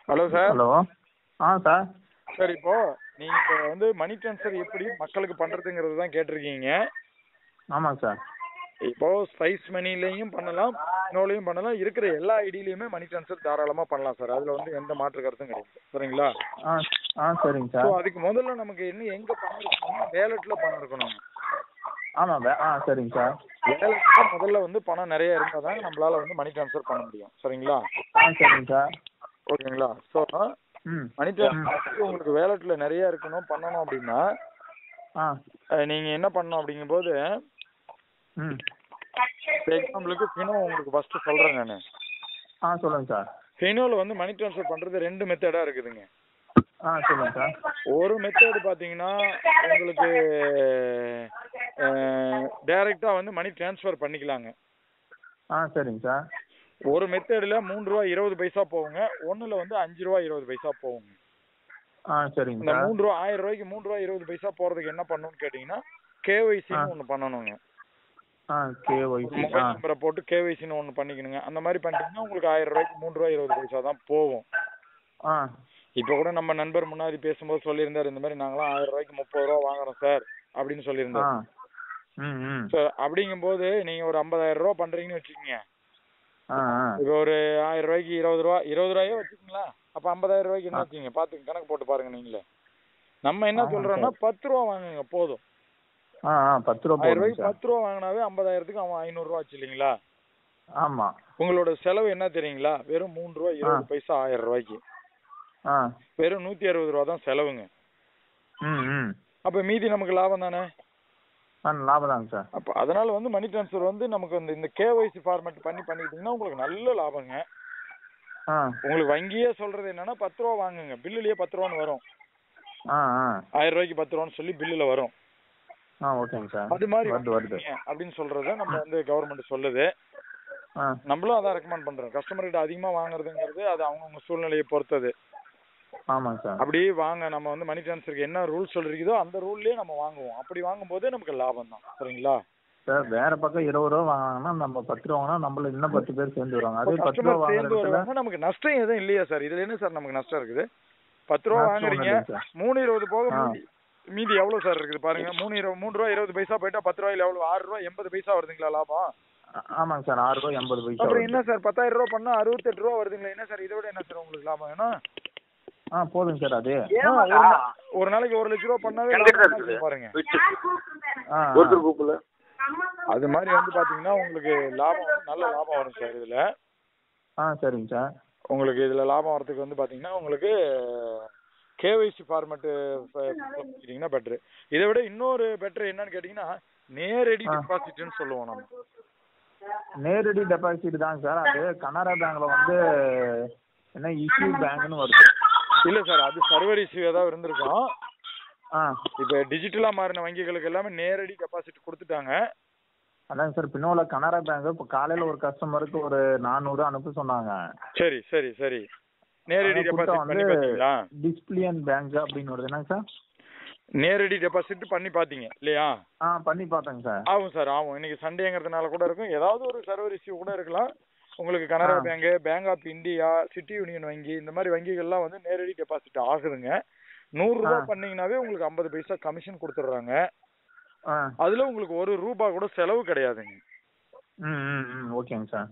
Hello sir hello ஆ sir sir இப்போ நீங்க இப்போ வந்து மணி ட்ரான்ஸ்ஃபர் எப்படி மக்களுக்கு பண்றதுங்கிறது தான் கேட்டிருக்கீங்க ஆமாங்க சார் இப்போ ஸ்பைஸ் மணிலையும் பண்ணலாம் இன்னொலையும் பண்ணலாம் இருக்கிற எல்லா ஐடியிலையுமே மணி ட்ரான்ஸ்ஃபர் தாராளமா பண்ணலாம் சார் அதுல வந்து எந்த மாற்று கருத்தும் கிடையாது சரிங்களா ஆ ஆ சரிங்க ஸோ சார் அதுக்கு முதல்ல நமக்கு என்ன எங்க பணம் இருக்கணும் வேலெட்ல பணம் இருக்கணும் ஆமாம் வே- ஆ சரிங்க சார் வேலெட்ல முதல்ல வந்து பணம் நிறைய இருந்தால் தான் நம்மளால வந்து மணி ட்ரான்ஸ்ஃபர் பண்ண முடியும் சரிங்களா ஆ சரிங்க சார் ஓகேங்களா ஸோ ம் மணி ட்ரான்ஸ்ஃபர் உங்களுக்கு வேலெட்ல நிறைய இருக்கணும் பண்ணணும் அப்படின்னா ஆ அஹ், நீங்க என்ன பண்ணணும் அப்படிங்கும்போது ம் இப்போ எக்ஸாம்பிளுக்கு ஃபினோ உங்களுக்கு ஃபர்ஸ்ட் சொல்றேன் நான் ஆ சொல்லுங்கள் சார் ஃபினோல வந்து மணி ட்ரான்ஸ்ஃபர் பண்றது ரெண்டு மெத்தடா இருக்குதுங்க ஆ சொல்லுங்கள் சார் ஒரு மெத்தட் பாத்தீங்கன்னா உங்களுக்கு டைரக்டா வந்து மணி ட்ரான்ஸ்ஃபர் பண்ணிக்கலாங்க ஆ சரிங்க சார் ஒரு மெத்தடில் மூணு ரூபா இருபது பைசா போகுங்க ஒண்ணுல வந்து அஞ்சு ரூபா இருபது பைசா போகுங்க ஆ சரிங்க இந்த சார் மூணு ரூபா ஆயிரம் ரூபாய்க்கு மூணு ரூபா இருபது பைசா போறதுக்கு என்ன பண்ணணும்னு கேட்டீங்கன்னா கேஒய்சின்னு ஆ. ஒண்ணு பண்ணணுங்க ஆ கேஒய்சி ஆ மொபைல் நம்பரை போட்டு கேஒய்சின்னு ஒண்ணு பண்ணிக்கணுங்க அந்த மாதிரி பண்ணிட்டீங்கன்னா உங்களுக்கு ஆயிரம் ரூபாய்க்கு மூணு ரூபா இருபது பைசா தான் போகும் ஆ இப்போ கூட நம்ம நண்பர் முன்னாடி பேசும்போது சொல்லியிருந்தாரு இந்த மாதிரி நாங்களாம் ஆயிரம் ரூபாய்க்கு முப்பது ரூபா வாங்குறோம் சார் அப்படின்னு ஆ சொல்லியிருந்தாரு ம் ம் சார் அப்படிங்கும்போது நீங்க ஒரு ஐம்பதாயிரம் ரூபா பண்றீங்கன்னு வச்சுக்கோங்க ஆ ஆ இப்போ ஒரு ஆயிரம் ரூபாய்க்கு இருபது ரூபா இருபது ரூபாயோ வச்சுக்கோங்களா அப்ப ஐம்பதாயிரம் ரூபாய்க்கு என்ன வச்சுங்க பாத்துங்க கணக்கு போட்டு பாருங்க நீங்களே நம்ம என்ன ஆமா சொல்றோம்னா பத்து ரூபா வாங்குங்க போதும் ஆ ஆ பத்து ரூபா ஆயிரம் போடுங்க ரூபாய்க்கு சார் பத்து ரூபா வாங்கினாவே ஐம்பதாயிரத்துக்கு அவன் ஐநூறு ரூபா ஆச்சு இல்லைங்களா ஆமாம் உங்களோட செலவு என்ன தெரியுங்களா வெறும் மூணு ரூபா இருபது பைசா ஆயிரம் ரூபாய்க்கு ஆ வெறும் நூத்தி அறுபது ரூபா தான் செலவுங்க ம் ம் அப்ப மீதி நமக்கு லாபம் தானே ஆ லாபம் தாங்க சார் அப்ப அதனால வந்து மணி ட்ரான்ஸ்ஃபர் வந்து நமக்கு வந்து இந்த கேஒய்சி ஃபார்மேட் பண்ணி பண்ணிக்கிட்டீங்கன்னா உங்களுக்கு நல்ல லாபங்க ஆ உங்களுக்கு வங்கியே சொல்றது என்னன்னா பத்து ரூபா வாங்குங்க பில்லுலயே பத்து ரூபான்னு வரும் ஆ ஆ ஆயிரம் ரூபாய்க்கு பத்து ரூபான்னு சொல்லி பில்லுல வரும் ஆ ஓகேங்க சார் அது மாதிரி வருது வருது வாங்கிக்கங்க அப்படின்னு சொல்றத நம்ம வந்து கவர்மெண்ட் சொல்லுது ஆ நம்மளும் அதான் ரெக்கமெண்ட் பண்றோம் கஸ்டமர் கிட்ட அதிகமா வாங்குறதுங்கிறது அது அவங்கவுங்க சூழ்நிலையை பொறுத்தது ஆமாங்க சார் அப்படி வாங்க நம்ம வந்து மணி ட்ரான்ஸ்ஃபருக்கு என்ன ரூல் சொல்றீங்களோ அந்த ரூல்லயே நம்ம வாங்குவோம் அப்படி வாங்கும்போது நமக்கு லாபம் தான் சரிங்களா சார் வேற பக்கம் இருபது ரூபா வாங்கினா நம்ம பத்து ரூபா வாங்கினா நம்மள இன்னும் பத்து பேர் சேர்ந்து வருவாங்க அதே பத்து ரூபா கஸ்டமர் வாங்குற சேர்ந்து இடத்துல வருவாங்க நமக்கு நஷ்டம் எதுவும் இல்லையா சார் இதுல என்ன சார் நமக்கு நஷ்டம் இருக்குது பத்து ரூபா நஷ்டம் வாங்குறீங்க ஒண்ணும் இல்லைங்க சார். மூணு இருபது போக ஆ. மீதி மீதி எவ்வளவு சார் இருக்குது பாருங்க மூணு இருபது மூணு ரூபா இருபது பைசா போயிட்டா பத்து ரூபாயில எவ்வளவு ஆறு ரூபா எண்பது பைசா வருதுங்களா லாபம் ஆ- ஆமாங்க சார் ஆறு ரூபா எண்பது பைசா அப்புறம் வருது. என்ன சார் பத்தாயிரம் ரூபா பண்ணா அறுபத்தெட்டு ரூபா வருதுங்களா என்ன சார் இதை விட என்ன சார் உங்களுக்கு லாபம் வேணும் ஆ போதுங்க சார் அது ஆ, ஒரு நா- ஒரு நாளைக்கு ஒரு லட்ச ரூபா பண்ணாவே லாபம் என்ன பாருங்க ஆ ஆ. ஒருத்தர் கூப்பிடல அது மாதிரி வந்து பாத்தீங்கன்னா உங்களுக்கு லாபம் வந்து நல்ல லாபம் வரும் சார் இதுல ஆ சரிங்க சார் உங்களுக்கு இதுல லாபம் வரதுக்கு வந்து பாத்தீங்கன்னா உங்களுக்கு கேவைசி ஃபார்மேட்டு பண்ணிக்கிட்டீங்கன்னா பெட்ரு இதை விட இன்னொரு பெட்டர் என்னன்னு கேட்டீங்கன்னா நேரடி ஆ. டெபாசிட்னு சொல்லுவோம் நம்ம நேரடி டெபாசிட் தாங்க சார் அது கனரா பேங்க்ல வந்து என்ன இஷ்யூ பேங்க்னு வருது இல்ல சார் அது சர்வர் இஷ்யூ ஏதாவது இருந்திருக்கும் ஆ இப்ப டிஜிட்டலா மாறின வங்கிகளுக்கு எல்லாமே நேரடி டெபாசிட் கொடுத்துட்டாங்க அதாங்க சார் பின்னோல கனரா பேங்க் இப்போ காலையில ஒரு கஸ்டமருக்கு ஒரு நானூறு அனுப்ப சொன்னாங்க சரி சரி சரி நேரடி ஆனா கொடுத்தா டெபாசிட் பண்ணி வந்து பாத்தீங்களா டிஸ்பிளியன் பேங்க் அப்படின்னு வருது என்னங்க சார் நேரடி டெபாசிட் பண்ணி பாத்தீங்க இல்லையா ஆ பண்ணி பார்த்தேங்க சார் ஆகும் சார் ஆகும் இன்னைக்கு சண்டேங்கிறதுனால கூட இருக்கும் ஏதாவது ஒரு சர்வர் இஷ்யூ கூட இருக்கலாம் உங்களுக்கு கனரா ஆ. Bank bank of India city union வங்கி இந்த மாதிரி வங்கிகள்லாம் வந்து நேரடி டெபாசிட் ஆகுதுங்க நூறு ரூபாய் ஆ. பண்ணீங்கன்னாவே உங்களுக்கு ஐம்பது பைசா கமிஷன் கொடுத்துட்றாங்க ஆ அதுல உங்களுக்கு ஒரு ரூபா கூட செலவு கிடையாதுங்க ம் ம் ம் ஓகேங்க சார்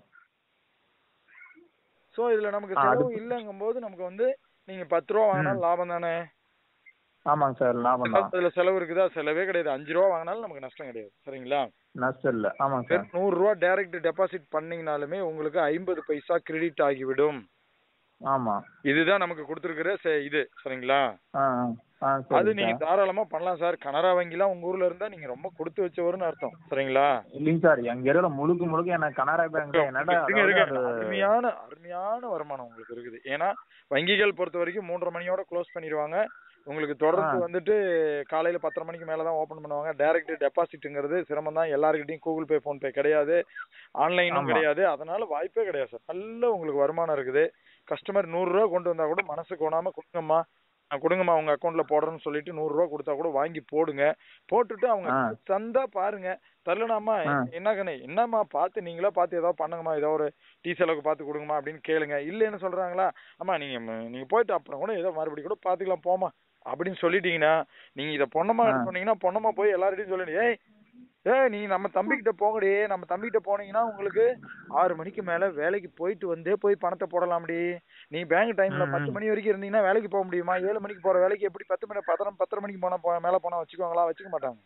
சோ இதுல நமக்கு ஆ, செலவு அது- இல்லைங்கும்போது நமக்கு வந்து நீங்க பத்து ரூபா வாங்கினாலும் லாபம் தானே ஆமாங்க சார் லாபம் தான் அதுல செலவு இருக்குதா செலவே கிடையாது அஞ்சு ரூபா வாங்கினாலும் நமக்கு நஷ்டம் கிடையாது சரிங்களா நஷ்டம் இல்லை ஆமாங்க சார் நூறு ரூபா டைரக்ட் டெபாசிட் பண்ணீங்கனாலுமே உங்களுக்கு ஐம்பது பைசா கிரெடிட் ஆகிவிடும் ஆமாம் இதுதான் நமக்கு கொடுத்துருக்கிற செ- இது சரிங்களா ஆ ஆ. ஆ அது சரி நீங்க சார் தாராளமா பண்ணலாம் சார் கனரா வங்கிலாம் உங்க ஊர்ல இருந்தா நீங்க ரொம்ப கொடுத்து வச்சவருன்னு அர்த்தம் சரிங்களா இல்லைங்க சார் எங்க ஏரியால முழுக்க முழுக்க எனக்கு கனரா பேங்க் என்னடா இதுங்க இருக்கு. அதாவது அது- அருமையான அருமையான வருமானம் உங்களுக்கு இருக்குது ஏன்னா வங்கிகள் பொறுத்த வரைக்கும் மூன்றரை மணியோட க்ளோஸ் பண்ணிடுவாங்க உங்களுக்கு தொடர்ந்து ஆ. வந்துட்டு காலையில பத்தரை மணிக்கு மேல தான் ஓபன் பண்ணுவாங்க டைரக்ட் டெபாசிட்ங்கிறது சிரமம் தான் எல்லாருக்கிட்டையும் கூகுள் பே ஃபோன் பே கிடையாது ஆன்லைனும் ஆமா. கிடையாது அதனால வாய்ப்பே கிடையாது சார் நல்ல உங்களுக்கு வருமானம் இருக்குது கஸ்டமர் நூறு ரூபா கொண்டு வந்தா கூட மனசு கோணாம கொடுங்கம்மா நான் கொடுங்கம்மா உங்க அக்கௌண்ட்ல போடுறேன்னு சொல்லிட்டு நூறு ரூபா கொடுத்தா கூட வாங்கி போடுங்க போட்டுட்டு அவங்க ஆ. தந்தா பாருங்க தரலனாமா ஆ. என்ன கண்ணே என்னம்மா பார்த்து நீங்களா பார்த்து ஏதாவது பண்ணுங்கம்மா ஏதோ ஒரு டீ செலவுக்கு பார்த்து கொடுங்கம்மா அப்படின்னு கேளுங்க இல்லைன்னு சொல்றாங்களா அம்மா நீங்க ம- நீங்க போயிட்டு அப்புறம் கூட ஏதோ மறுபடியும் கூட பாத்துக்கலாம் போமா அப்படின்னு சொல்லிட்டீங்கன்னா நீங்க இத பொண்ணமா ஆ. சொன்னீங்கன்னா பொண்ணமா போய் எல்லார்கிட்டயும் சொல்லிடு ஏய் ஏய் நீ நம்ம தம்பிக்கிட்ட போங்கடி நம்ம தம்பிக்கிட்ட போனீங்கன்னா உங்களுக்கு ஆறு மணிக்கு மேல வேலைக்கு போயிட்டு வந்தே போய் பணத்தை போடலாம்டி நீ பேங்க் டைம்ல ம், பத்து ம். மணி வரைக்கும் இருந்தீங்கன்னா வேலைக்கு போக முடியுமா ஏழு மணிக்கு போற வேலைக்கு எப்படி பத்து மணி பத்தரை பத்தரை மணிக்கு போனா போ- மேல போனா வச்சுக்குவாங்களா வச்சுக்க மாட்டாங்க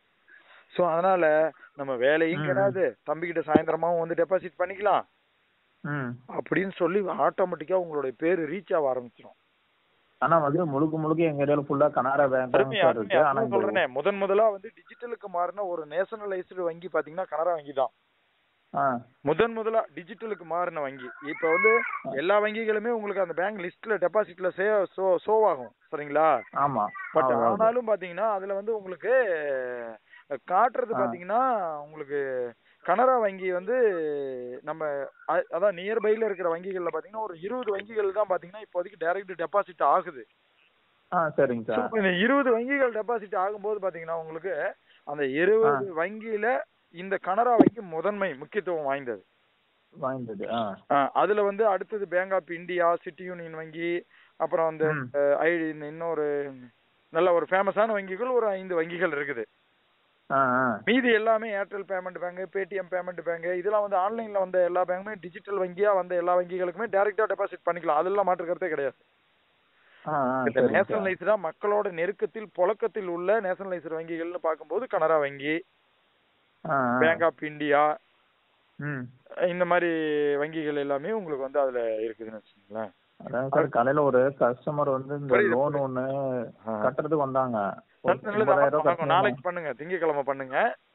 சோ அதனால நம்ம வேலையும் ம். கிடையாது தம்பிக்கிட்ட சாயந்தரமாவும் வந்து டெபாசிட் பண்ணிக்கலாம் ம் அப்படின்னு சொல்லி ஆட்டோமேட்டிக்கா உங்களுடைய பேரு ரீச் ஆக ஆரம்பிச்சிடும் ஆனா வந்து முழுக்க முழுக்க எங்க ஏரியால ஃபுல்லா கனரா பேங்க் தான் அருமை சார் அருமை இருக்கு ஆனா அதான் இந்த சொல்றேனே முதன் முதலா வந்து டிஜிட்டலுக்கு மாறின ஒரு நேஷனலைஸ்டு வங்கி பாத்தீங்கன்னா கனரா வங்கி தான் ஆ முதன் முதலா டிஜிட்டலுக்கு மாறின வங்கி இப்ப வந்து எல்லா வங்கிகளுமே உங்களுக்கு அந்த பேங்க் லிஸ்ட்ல டெபாசிட்ல சே ஷோ ஷோ ஆகும் சரிங்களா ஆமா பட் ஆமா, ஆமா. ஆனாலும் பாத்தீங்கன்னா அதுல வந்து உங்களுக்கு அஹ், காட்டுறது ஆ. பாத்தீங்கன்னா உங்களுக்கு கனரா வங்கி வந்து நம்ம அ- அதான் நியர்பைல இருக்கிற வங்கிகள்ல பாத்தீங்கன்னா ஒரு இருபது வங்கிகள் தான் பாத்தீங்கன்னா இப்போதைக்கு டைரக்ட் டெபாசிட் ஆகுது ஆ சரிங்க So, சார் இந்த இருபது வங்கிகள் டெபாசிட் ஆகும்போது பாத்தீங்கன்னா உங்களுக்கு அந்த இருபது வங்கியில இந்த கனரா வங்கி முதன்மை முக்கியத்துவம் வாய்ந்தது வாய்ந்தது ஆ ஆஹ் அதுல வந்து அடுத்தது bank of India city union வங்கி அப்புறம் அந்த ம். ஐடி இன்னொரு நல்ல ஒரு ஃபேமஸான வங்கிகள் ஒரு ஐந்து வங்கிகள் இருக்குது ஆ ஆ மீதி எல்லாமே Airtel payment bank Paytm payment bank இதெல்லாம் வந்து ஆன்லைன்ல வந்த எல்லா பேங்குமே டிஜிட்டல் வங்கியா வந்த எல்லா வங்கிகளுக்குமே டைரக்டா டெபாசிட் பண்ணிக்கலாம் அதெல்லாம் மாற்று கருத்தே கிடையாது ஆ ஆ இந்த சரிங்க சார் நேஷனலைஸ்டா மக்களோட நெருக்கத்தில் புழக்கத்தில் உள்ள நேஷனலைஸ்டு வங்கிகள்னு பார்க்கும்போது கனரா வங்கி ஆ ஆ. பேங்க் ஆஃப் இந்தியா ம் இந்த மாதிரி வங்கிகள் எல்லாமே உங்களுக்கு வந்து அதுல இருக்குதுன்னு வச்சுக்கோங்களேன் அதான் சார் காலையில ஒரு கஸ்டமர் வந்து இந்த புரியுது, லோன் ஒண்ணு ஆ. கட்டுறதுக்கு வந்தாங்க ஒரு நல்லது, நல்லது. ஒன்பதாயிரம் ஆமா, ரூபாய் ஆமா. நாளைக்கு பண்ணுங்க திங்கக்கிழமை பண்ணுங்க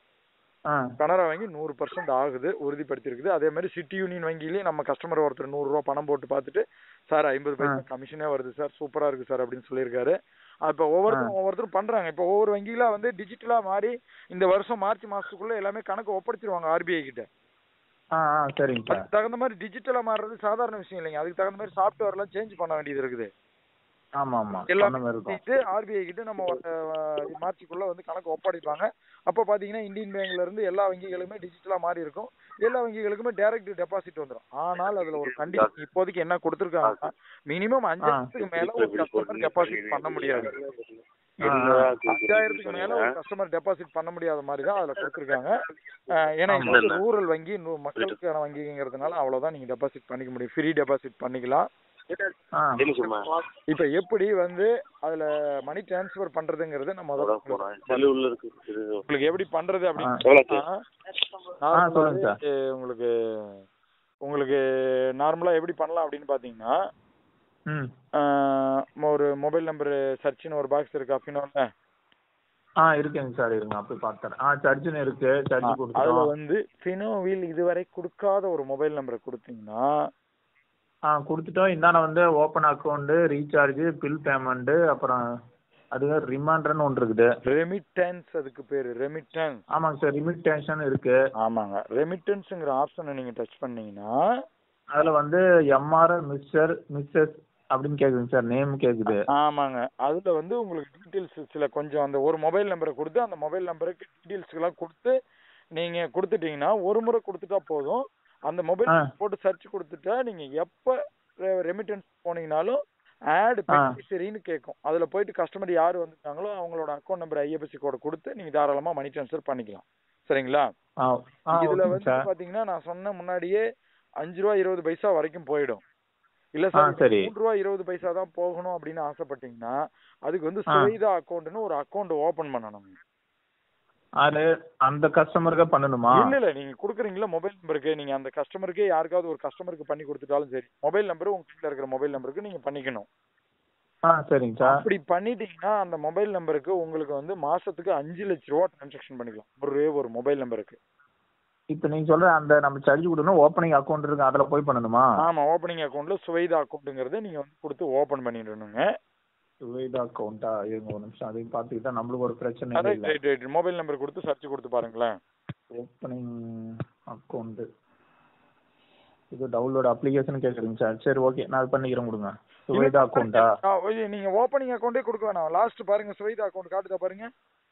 ஆ கனரா வங்கி நூறு பர்சன்ட் ஆகுது உறுதிப்படுத்திருக்குது அதே மாதிரி சிட்டி யூனியன் வங்கியிலயும் நம்ம கஸ்டமர் ஒருத்தர் நூறு ரூபா பணம் போட்டு பார்த்துட்டு சார் ஐம்பது பைசா கமிஷனே வருது சார் சூப்பரா இருக்கு சார் அப்படின்னு சொல்லியிருக்காரு அப்ப ஒவ்வொருத்தரும் ஒவ்வொருத்தரும் பண்றாங்க இப்ப ஒவ்வொரு வங்கியில வந்து டிஜிட்டலா மாறி இந்த வருஷம் மார்ச் மாசத்துக்குள்ள எல்லாமே கணக்கு ஒப்படைச்சிருவாங்க ஆர்பிஐ கிட்ட ஆ ஆ சரிங்க சார் அதுக்கு தகுந்த மாதிரி டிஜிட்டலா மாறுறது சாதாரண விஷயம் இல்லைங்க அதுக்கு தகுந்த மாதிரி சாஃப்ட்வேர் எல்லாம் சேஞ்ச் பண்ண வேண்டியது இருக்குது ஆமா ஆமா எல்லாமே அந்த மாதிரி இருக்கும் பண்ணிட்டு ஆர்பிஐ கிட்ட நம்ம அஹ், மார்ச்சுக்குள்ள வந்து கணக்கு ஒப்படைப்பாங்க அப்ப பாத்தீங்கன்னா இந்தியன் பேங்க்ல இருந்து எல்லா வங்கிகளுமே டிஜிட்டலா மாறி இருக்கும் எல்லா வங்கிகளுக்குமே டைரக்ட் டெபாசிட் வந்துரும் ஆனால் அதுல ஒரு கண்டிஷன் இப்போதைக்கு என்ன கொடுத்திருக்காங்கன்னா மினிமம் அஞ்சாயிரத்துக்கு மேல ஒரு கஸ்டமர் டெபாசிட் பண்ண முடியாது அஞ்சாயிரத்துக்கு மேல ஒரு கஸ்டமர் டெபாசிட் பண்ண முடியாத மாதிரி தான் அதுல கொடுத்திருக்காங்க அஹ், ஏன்னா இது வந்து ரூரல் வங்கி நூ- மக்களுக்கான வங்கிங்கிறதுனால அவ்வளவுதான் நீங்க டெபாசிட் பண்ணிக்க முடியும் ஃப்ரீ டெபாசிட் பண்ணிக்கலாம் ஆ இப்ப எப்படி வந்து அதுல மணி டிரான்ஸ்ஃபர் பண்றதுங்கிறது நம்ம முதல்ல உங்களுக்கு உங்களுக்கு எப்படி பண்றது அப்படின்னா ஆ, சொல்லுங்க நார்மலாவே, உங்களுக்கு உங்களுக்கு நார்மலா எப்படி பண்ணலாம் அப்படின்னு பாத்தீங்கன்னா ம் ஆஹ் ஒரு மொபைல் நம்பர் சர்ச்னு ஒரு பாக்ஸ் இருக்கு அஃபினோல ஆ இருக்குங்க சார் இருங்க அப்படி பார்த்தேன் ஆ சர்ஜுன்னு இருக்கு சர்ஜ் அதுல கொடுத்துட்டோம் வந்து ஃபினோவில் இதுவரை கொடுக்காத ஒரு மொபைல் நம்பரை கொடுத்தீங்கன்னா ஆ கொடுத்துட்டோம் இந்தாண்ட வந்து open account recharge bill payment அப்புறம் அது ரிமைண்டர்னு ஒன்று இருக்குது ரெமிட்டன்ஸ் அதுக்கு பேரு ரெமிட்டன்ஸ் ஆமாங்க சார் ரிமிட்டேஷன் இருக்கு ஆமாங்க ரெமிட்டன்ஸ்ங்கிற ஆப்ஷனை நீங்க டச் பண்ணீங்கன்னா அதுல வந்து எம்ஆர் மிஸ்டர் மிஸ்ஸஸ் அப்படின்னு கேக்குதுங்க சார் நேம் கேக்குது ஆமாங்க அதுல வந்து உங்களுக்கு டீடைல்ஸ் சில கொஞ்சம் அந்த ஒரு மொபைல் நம்பரை கொடுத்து அந்த மொபைல் நம்பருக்கு டீடைல்ஸ் எல்லாம் கொடுத்து நீங்க கொடுத்துட்டீங்கன்னா ஒரு முறை கொடுத்துட்டா போதும் அந்த மொபைல் ஆ. போட்டு சர்ச் கொடுத்துட்டா நீங்க எப்ப ரெமிட்டன்ஸ் போனீங்கனாலும் ஆட் ஆ. பெனிஃபிஷரின்னு கேட்கும் அதுல போயிட்டு கஸ்டமர் யார் வந்திருக்காங்களோ அவங்களோட அக்கௌண்ட் நம்பர் ஐஎஃப்எஸ்சி கோட கொடுத்து நீங்க தாராளமா மணி ட்ரான்ஸ்ஃபர் பண்ணிக்கலாம் சரிங்களா ஆ ஆ இதுல ஓகேங்க வந்து சார் பாத்தீங்கன்னா நான் சொன்ன முன்னாடியே அஞ்சு ரூபா இருபது பைசா வரைக்கும் போயிடும் இல்ல ஆ, சார் சரி. மூணு ரூபா இருபது பைசா தான் போகணும் அப்படின்னு ஆசைப்பட்டீங்கன்னா அதுக்கு வந்து ஆ. சுவைதா அக்கௌண்ட்னு ஒரு அக்கௌண்ட் ஓபன் பண்ணணும் அது அந்த கஸ்டமருக்கு பண்ணணுமா இல்ல இல்ல நீங்க குடுக்குறீங்களா மொபைல் நம்பருக்கு நீங்க அந்த கஸ்டமருக்கு யாருக்காவது ஒரு கஸ்டமருக்கு பண்ணி கொடுத்துட்டாலும் சரி மொபைல் நம்பர் உங்க வீட்ல இருக்கிற மொபைல் நம்பருக்கு நீங்க பண்ணிக்கணும் ஆ சரிங்க சார் அப்படி பண்ணிட்டீங்கன்னா அந்த மொபைல் நம்பருக்கு உங்களுக்கு வந்து மாசத்துக்கு அஞ்சு லட்ச ரூபா டிரான்சாக்ஷன் பண்ணிக்கலாம் ஒரே ஒரு மொபைல் நம்பருக்கு இப்போ நீங்க சொல்ற அந்த நம்ம சார்ஜ் கொடுக்கணும் ஓப்பனிங் அக்கௌண்ட் இருக்கு அதுல போய் பண்ணணுமா ஆமா ஓப்பனிங் அக்கௌண்ட்ல சுவைதா அக்கௌண்ட்ங்கறத நீங்க வந்து கொடுத்து ஓபன் பண்ணிடணுங்க சுவேதா அக்கௌண்ட்டா இருங்க ஒரு நிமிஷம் அதையும் பார்த்துக்கிட்டா நம்மளுக்கு ஒரு பிரச்சனை ரைட் இல்லை ரைட் ரைட் மொபைல் நம்பர் கொடுத்து சர்ச் கொடுத்து பாருங்களேன் ஓப்பனிங் அக்கௌண்ட் இது டவுன்லோட் அப்ளிகேஷன் கேட்குறீங்க சார் சரி ஓகே நான் அது பண்ணிக்கிறேன் கொடுங்க சுவேதா அக்கௌண்ட்டா ஆ, ஓய், நீங்க ஓப்பனிங் அக்கௌண்டே கொடுக்க வேணாம் லாஸ்ட் பாருங்க சுவைதா அக்கௌண்ட் காட்டுதா பாருங்க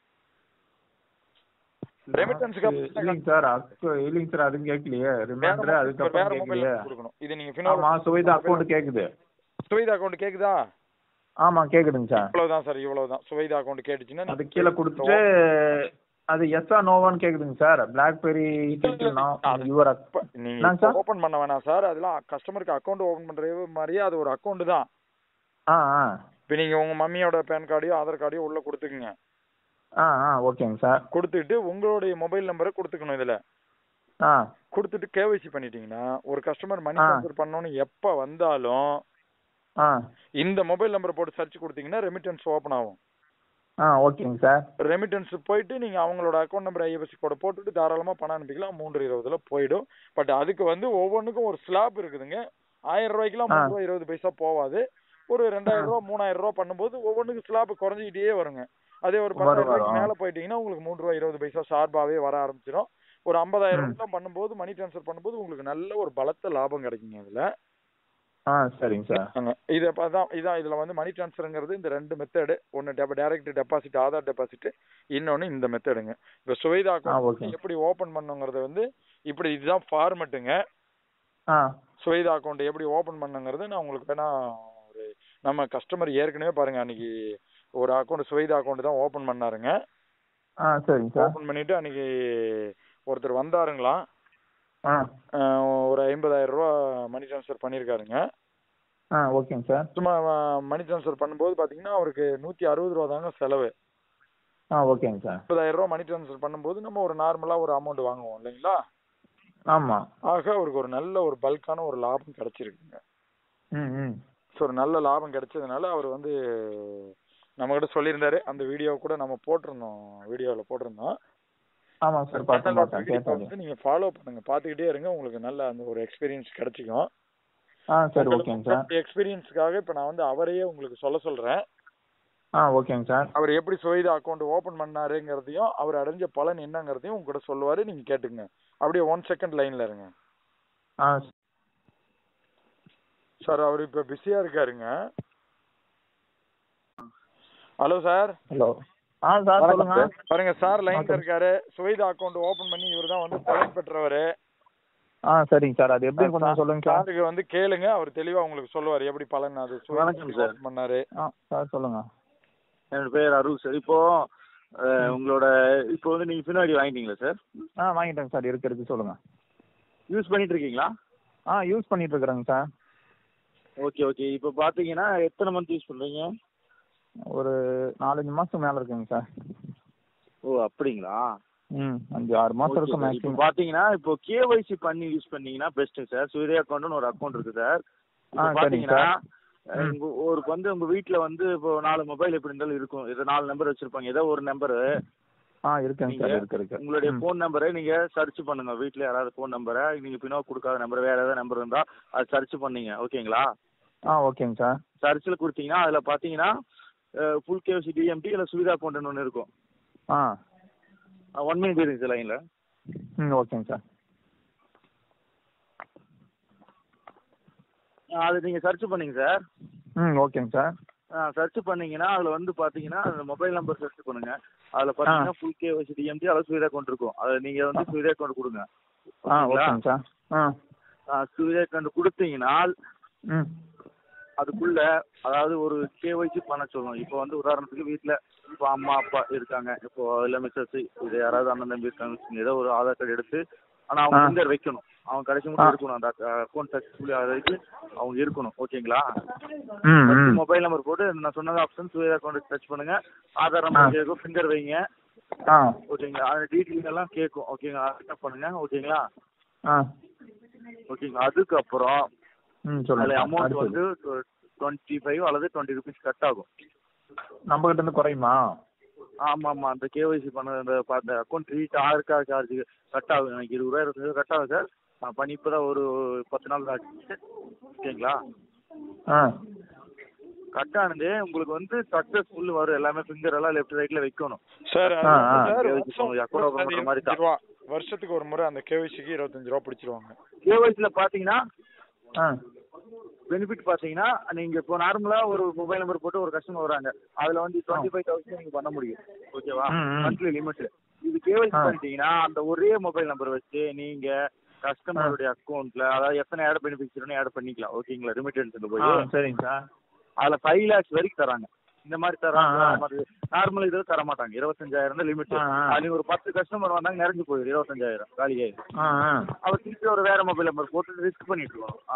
ரெமிட்டன்ஸ்க்கு இல்லைங்க சார் அக்கு இல்லைங்க சார் அதுவும் கேட்கலையே வேற ரிமைண்டர் வேற அதுக்கப்புறம் மொபைல் கேட்கலையே கொடுக்கணும் இது நீங்க ஆமா ஃபினோ சுவேதா அக்கௌண்ட் கேக்குது சுவைதா அக்கௌண்ட் கேக்குதா ஆமா கேக்குதுங்க சார் இவ்வளவுதான் சார் இவ்வளவுதான் சுவைதா அக்கௌண்ட் கேட்டுச்சுன்னா அது கீழே கொடுத்துட்டு அது எஸ்ஆ நோவான்னு கேக்குதுங்க சார் பிளாக்பெரி டீட்டெயில் அது- யுவர் இப்ப நீங்க என்னங்க சார்? ஓபன் பண்ண வேணாம் சார் அதெல்லாம் கஸ்டமருக்கு அக்கௌண்ட் ஓபன் பண்றது மாதிரியே அது ஒரு அக்கௌண்ட் தான் ஆ ஆ இப்போ நீங்க உங்க மம்மியோட பேன் கார்டையோ ஆதார் கார்டையோ உள்ள கொடுத்துக்குங்க ஆ ஆ ஓகேங்க சார் கொடுத்துட்டு உங்களுடைய மொபைல் நம்பரை கொடுத்துக்கணும் இதுல ஆ கொடுத்துட்டு கேவைசி பண்ணிட்டீங்கன்னா ஒரு கஸ்டமர் மணி ஆ. ட்ரான்ஸ்ஃபர் பண்ணணும்னு எப்ப வந்தாலும் ஆ இந்த மொபைல் நம்பரை போட்டு சர்ச் கொடுத்தீங்கன்னா ரெமிட்டன்ஸ் ஓபன் ஆகும் ஆ ஓகேங்க சார் ரெமிட்டன்ஸ் போயிட்டு நீங்க அவங்களோட அக்கௌண்ட் நம்பர் ஐஎஃப்எஸ்சி கோட போட்டுட்டு தாராளமா பணம் அனுப்பிக்கலாம் மூன்று இருபதுல போயிடும் பட் அதுக்கு வந்து ஒவ்வொன்றுக்கும் ஒரு ஸ்லாப் இருக்குதுங்க ஆயிரம் ரூபாய்க்குலாம் ஆ. மூணு ரூபாய் இருபது பைசா போவாது ஒரு ரெண்டாயிரம் ரூபா மூணாயிரம் ரூபா பண்ணும்போது ஒவ்வொன்றுக்கும் ஸ்லாப் குறைஞ்சிக்கிட்டே வருங்க அதே ஒரு வரும், பத்தாயிரம் ரூபாய்க்கு வரும். மேல போயிட்டீங்கன்னா உங்களுக்கு மூணு ரூபாய் இருபது பைசா சார்பாவே வர ஆரம்பிச்சிடும் ஒரு ஐம்பதாயிரம் ம். ரூபாய் பண்ணும்போது மணி ட்ரான்ஸ்ஃபர் பண்ணும்போது உங்களுக்கு நல்ல ஒரு பலத்த லாபம் கிடைக்குங்க இதுல ஆ சரிங்க சார் ஆங்க. இது அதான் இதான் இதுல வந்து மணி ட்ரான்ஸ்ஃபருங்கிறது இந்த ரெண்டு மெத்தடு ஒன்னு டெப டைரக்ட் டெபாசிட் ஆதார் டெபாசிட் இன்னொன்னு இந்த மெத்தடுங்க இப்போ சுவைதா ஆ, அக்கௌண்ட் okay. எப்படி ஓபன் பண்ணுங்கிறது வந்து இப்படி இதுதான் ஃபார்மெட்டுங்க ஆ சுவைதா அக்கௌண்ட் எப்படி ஓபன் பண்ணுங்கிறது நான் உங்களுக்கு வேணா ஒரு நம்ம கஸ்டமர் ஏற்கனவே பாருங்க அன்னைக்கு ஒரு அக்கௌண்ட் சுவைதா அக்கௌண்ட் தான் ஓபன் பண்ணாருங்க ஆ சரிங்க சார் ஓபன் பண்ணிட்டு அன்னைக்கு ஒருத்தர் வந்தாருங்களாம் ஆ அஹ் ஒரு ஐம்பதாயிரம் ரூபா மணி ட்ரான்ஸ்ஃபர் பண்ணியிருக்காருங்க ஆ ஓகேங்க சார் சும்மா மணி ட்ரான்ஸ்ஃபர் பண்ணும்போது பாத்தீங்கன்னா அவருக்கு நூத்தி அறுபது ரூபா தாங்க செலவு ஆ ஓகேங்க சார் முப்பதாயிரம் ரூபா மணி ட்ரான்ஸ்ஃபர் பண்ணும்போது நம்ம ஒரு நார்மலா ஒரு அமௌண்ட் வாங்குவோம் இல்லைங்களா ஆமா ஆக அவருக்கு ஒரு நல்ல ஒரு பல்கான ஒரு லாபம் கிடைச்சிருக்குங்க ம் ம் ஸோ ஒரு நல்ல லாபம் கிடைச்சதுனால அவர் வந்து நம்ம கிட்ட சொல்லியிருந்தாரு அந்த வீடியோ கூட நம்ம போட்டிருந்தோம் வீடியோவில் போட்டிருந்தோம் ஆமாங்க சார் பார்த்தேன் பார்த்தேன் வீடியோ கேட்டாங்க வந்து நீங்க ஃபாலோ பண்ணுங்க பார்த்துக்கிட்டே இருங்க உங்களுக்கு நல்ல அந்த ஒரு எக்ஸ்பீரியன்ஸ் கிடைச்சிக்கும் ஆ சரி ஓகேங்க சார் எக்ஸ்பீரியன்ஸ்க்காக இப்போ நான் வந்து அவரையே உங்களுக்கு சொல்ல சொல்றேன் ஆ ஓகேங்க சார் அவர் எப்படி சுவைதா அக்கௌண்ட் ஓபன் பண்ணாருங்கிறதையும் அவர் அடைஞ்ச பலன் என்னங்கிறதையும் உங்ககிட்ட சொல்லுவாரு நீங்க கேட்டுங்க அப்படியே ஒன் செகண்ட் லைன்ல இருங்க ஆ சார் அவர் இப்ப பிஸியா இருக்காருங்க ஹலோ சார் ஹலோ ஆ சார் சொல்லுங்க பாருங்க சார் லைன்ல வணக்கம். இருக்காரு சுவைதா அக்கௌண்ட் ஓபன் பண்ணி இவர் தான் வந்து பலன் பெற்றவரு ஆ சரிங்க சார் அது எப்படி கொஞ்சம் சொல்லுங்க சார் சாருக்கு வந்து கேளுங்க அவர் தெளிவா உங்களுக்கு சொல்லுவார் எப்படி பலன் அது சுவைதா வணக்கம் சார். open பண்ணாரு ஆ சார் சொல்லுங்க என்னோட பேர் அருள் சார் இப்போ அஹ், உங்களோட இப்போ வந்து நீங்க பின்னாடி வாங்கிட்டீங்களா சார் ஆ வாங்கிட்டேங்க சார் இருக்கு இருக்கு சொல்லுங்க யூஸ் பண்ணிட்டு இருக்கீங்களா ஆ யூஸ் பண்ணிட்டு இருக்கிறேங்க சார் ஓகே ஓகே இப்போ பாத்தீங்கன்னா எத்தனை மந்த் யூஸ் பண்றீங்க ஒரு நாலஞ்சு மாசம் மேல இருக்குங்க சார் ஓ அப்படிங்களா ம் அஞ்சு ஆறு மாசம் Okay இருக்கும் sir. இப்போ மேக்ஸிமம் பாத்தீங்கன்னா இப்போ கேஒய்சி பண்ணி யூஸ் பண்ணீங்கன்னா பெஸ்ட் சார் சூரிய அக்கௌண்ட்னு ஒரு அக்கௌண்ட் இருக்கு சார் இப்போ ஆ, சரிங்க பாத்தீங்கன்னா ம். அஹ், உங்க ஒரு வந்து உங்க வீட்ல வந்து இப்போ நாலு மொபைல் எப்படி இருந்தாலும் இருக்கும் இது நாலு நம்பர் வச்சிருப்பாங்க ஏதோ ஒரு நம்பர் ஆ இருக்குங்க சார் நீங்க இருக்கு இருக்கு உங்களுடைய ம். ஃபோன் நம்பரை நீங்க சர்ச் பண்ணுங்க வீட்ல யாராவது ஃபோன் நம்பரை நீங்க பின்னோ கொடுக்காத நம்பர் வேற ஏதாவது நம்பர் இருந்தா அது சர்ச் பண்ணீங்க ஓகேங்களா ஆ ஓகேங்க சார் சர்ச்சில் கொடுத்தீங்கன்னா அதில் பார்த்தீங்கன்னா ஃபுல் கேவிசி டிஎம்டி இல்லை சுவிதா அக்கௌண்ட்னு ஒன்று இருக்கும் ஆ ஒன் மினிட் இருக்கு சார் லைனில் ம் ஓகேங்க சார் அது நீங்கள் சர்ச் பண்ணீங்க சார் ம் ஓகேங்க சார் சர்ச் பண்ணீங்கன்னா அதில் வந்து பார்த்தீங்கன்னா அந்த மொபைல் நம்பர் சர்ச் பண்ணுங்க அதில் பார்த்தீங்கன்னா ஃபுல் கேவிசி டிஎம்டி அதில் சுவிதா அக்கௌண்ட் இருக்கும் அதில் நீங்கள் வந்து சுவிதா அக்கௌண்ட் கொடுங்க ஆ ஓகேங்களா? ஓகேங்க சார் ஆ சுவிதா அக்கௌண்ட் கொடுத்தீங்கன்னா ம் அதுக்குள்ள அதாவது ஒரு கேஒய்சி பண்ண சொல்லணும் இப்போ வந்து உதாரணத்துக்கு வீட்டில் இப்போ அம்மா அப்பா இருக்காங்க இப்போ இல்லை மிஸ்ஸஸ் இது யாராவது அண்ணன் தம்பி இருக்காங்க வச்சுக்கோங்க. ஏதோ ஒரு ஆதார் கார்டு எடுத்து ஆனால் அவங்க ஆ. ஃபிங்கர் வைக்கணும் அவங்க கடைசி ஆ. மட்டும் இருக்கணும் அந்த அக்கௌண்ட் சக்ஸஸ்ஃபுல்லி ஆகிறதுக்கு அவங்க இருக்கணும் ஓகேங்களா ம் ம் மொபைல் நம்பர் போட்டு நான் சொன்னது ஆப்ஷன் சுய அக்கௌண்ட் டச் பண்ணுங்க ஆதார் ஆ. நம்பர் கேட்கும் ஃபிங்கர் வைங்க ஆ ஓகேங்களா அந்த டீட்டெயில் எல்லாம் கேட்கும் ஓகேங்களா அக்செப்ட் பண்ணுங்க ஓகேங்களா ஆ ஓகேங்களா அதுக்கப்புறம் ம் சொல்லுங்க அதில் சார். அமௌண்ட் அடுத்தது. வந்து டுவெண்ட்டி ஃபைவ் அல்லது டுவெண்ட்டி ருபீஸ் கட் ஆகும் நம்ம கிட்ட இருந்து குறையுமா ஆமா ஆமா அந்த கேஒய்சி பண்ண அந்த அந்த அக்கௌண்ட் ரீச் ஆயிருக்கா சார்ஜ் கட் ஆகும் எனக்கு இருபது ரூபா இருபத்தஞ்சு கட் ஆகும் சார் நான் பண்ணி இப்போ தான் ஒரு பத்து நாள் தான் ஆச்சு ஓகேங்களா ஆ கட் ஆனது உங்களுக்கு வந்து சக்ஸஸ்ஃபுல் வரும் எல்லாமே ஃபிங்கர் எல்லாம் லெஃப்ட் ரைட்ல வைக்கணும் சார் ஆ, ஆ. சார் KYC போங்க, account open பண்ற மாதிரி தான். ரூபா வருஷத்துக்கு ஒரு முறை அந்த கேவிசிக்கு இருபத்தஞ்சு ரூபா பிடிச்சிருவாங்க கேஒய்சில பாத்தீங்கன்னா ஆ பெனிஃபிட் பாத்தீங்கன்னா நீங்க இப்போ நார்மலா ஒரு மொபைல் நம்பர் போட்டு ஒரு கஸ்டமர் வராங்க அதுல வந்து டுவெண்ட்டி ஃபைவ் தௌசண்ட் நீங்க பண்ண முடியும் ஓகேவா ம், ம். மந்த்லி லிமிட் இது கேவைசி ஆ. பண்ணிட்டீங்கன்னா அந்த ஒரே மொபைல் நம்பர் வச்சு நீங்க கஸ்டமருடைய அக்கௌண்ட்ல அதாவது எத்தனை ஆட் பெனிஃபிஷியர்னு ஆட் பண்ணிக்கலாம் ஓகேங்களா ரிமிட்டன்ஸ்ல ஆ போய் சரிங்க சார் அதுல ஃபைவ் லேக்ஸ் வரைக்கும் தராங்க இந்த மாதிரி தராங்க ஆ, ஆ. நார்மல் இதுல தர மாட்டாங்க இருபத்தஞ்சாயிரம் தான் லிமிட் ஆ, ஆ. அது ஒரு பத்து கஸ்டமர் வந்தாங்க நிறைஞ்சு போயிடும் இருபத்தஞ்சாயிரம் காலி ஆயிடும் ஆ ஆ அவர் திருப்பி ஒரு வேற மொபைல் நம்பர் போட்டு ரிஸ்க் பண்ணிட்டு இருக்கோம் ஆ.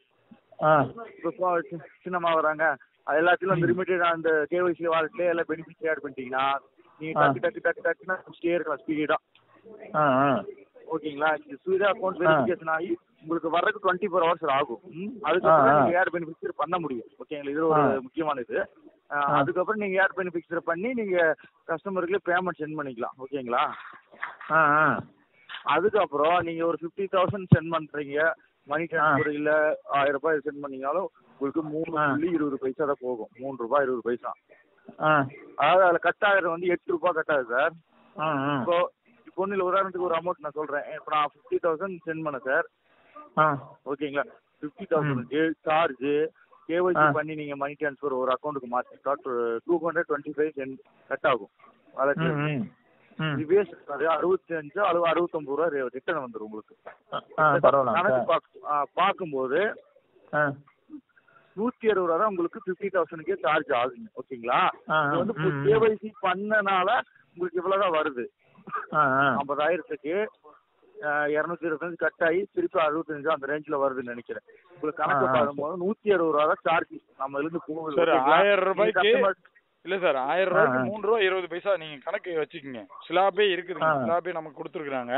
ஆ இப்போ சி- சின்னம்மா வராங்க அது எல்லாத்துலயும் அந்த லிமிட்டட் அந்த கேஒய்சி வாலெட்ல எல்லாம் பெனிஃபிட் ஆட் பண்ணிட்டீங்கன்னா நீங்க ஆ. டக்கு டக்கு டக்கு டக்குன்னு முடிச்சிட்டே இருக்கலாம் ஸ்பீடா ஆ ஆ ஓகேங்களா இது ஸ்பீடா அக்கௌண்ட் ஆ. வெரிஃபிகேஷன் ஆகி உங்களுக்கு வர்றதுக்கு டுவெண்ட்டி ஃபோர் ஹவர்ஸ் ஆகும் ம். அதுக்கப்புறம் ஆ, ஆ. நீங்க ஆட் பெனிஃபிக்சர் பண்ண முடியும் ஓகேங்களா இது ஒரு ஆ. முக்கியமான இது ஆ, ஆ. அதுக்கப்புறம் நீங்க ஆட் பெனிஃபிக்சர் பண்ணி நீங்க கஸ்டமருக்கு பேமெண்ட் சென்ட் பண்ணிக்கலாம் ஓகேங்களா ஆ ஆ அதுக்கப்புறம் நீங்க ஒரு ஃபிஃப்டி தௌசண்ட் சென்ட் பண்றீங்க மணி ட்ரான்ஸ்ஃபர் இல்ல ஆயிரம் ரூபாய் சென்ட் பண்ணீங்கனாலும் உங்களுக்கு மூணு ஆ. புள்ளி இருபது பைசா தான் போகும் மூணு ரூபாய் இருபது பைசா ஆ அதாவது அதுல கட் ஆகுறது வந்து எட்டு ரூபாய் கட் ஆகுது சார் ஆ ஆ இப்போ இப்போ ஒன்றும் உதாரணத்துக்கு ஒரு அமௌண்ட் நான் சொல்றேன் இப்போ நான் ஃபிஃப்டி தௌசண்ட் சென்ட் பண்ணேன் சார் ஆ ஓகேங்களா ஃபிஃப்டி தௌசண்ட்க்கு சார்ஜ் கேஒய்சி ஆ. பண்ணி நீங்க மணி ட்ரான்ஸ்ஃபர் ஒரு அக்கௌண்ட்டுக்கு மாற்றிட்டா two hundred twenty five cut ஆகும் அதுக்கு ம் ம் ம் ரிவேஸ் அது அறுபத்தி அஞ்சு அளவு அறுபத்தொம்பது ரூபா ரிட்டர்ன் வந்துடும் உங்களுக்கு ஆ பரவாயில்ல கணக்கு சார் பாக்- ஆ, பார்க்கும்போது ஆ நூத்தி அறுபது ரூபா தான் உங்களுக்கு ஃபிஃப்டி தௌசண்ட்க்கே சார்ஜ் ஆகுங்க ஓகேங்களா ஆ, இது வந்து ம், ம். கேஒய்சி பண்ணனால உங்களுக்கு இவ்வளவுதான் வருது ஆ ஆ ஐம்பதாயிரத்துக்கு இரநூத்தி இருபத்தஞ்சு கட் ஆகி திருப்பி அறுபத்தஞ்சு அந்த ரேஞ்சில் வருதுன்னு நினைக்கிறேன் உங்களுக்கு கணக்கு ஆ, ஆ. பார்க்கும்போது நூத்தி அறுபது ரூபா தான் சார்ஜ் நம்ம இருந்து போகுது சார் ஓகேங்களா? ஆயிரம் நீங்க ரூபாய்க்கு customer- இல்ல சார் ஆயிரம் ஆ, ரூபாய்க்கு ஆ. மூணு ரூபா இருபது பைசா நீங்க கணக்கு வச்சுக்கோங்க ஸ்லாபே இருக்குதுங்க ஆ. ஸ்லாபே நமக்கு கொடுத்துருக்குறாங்க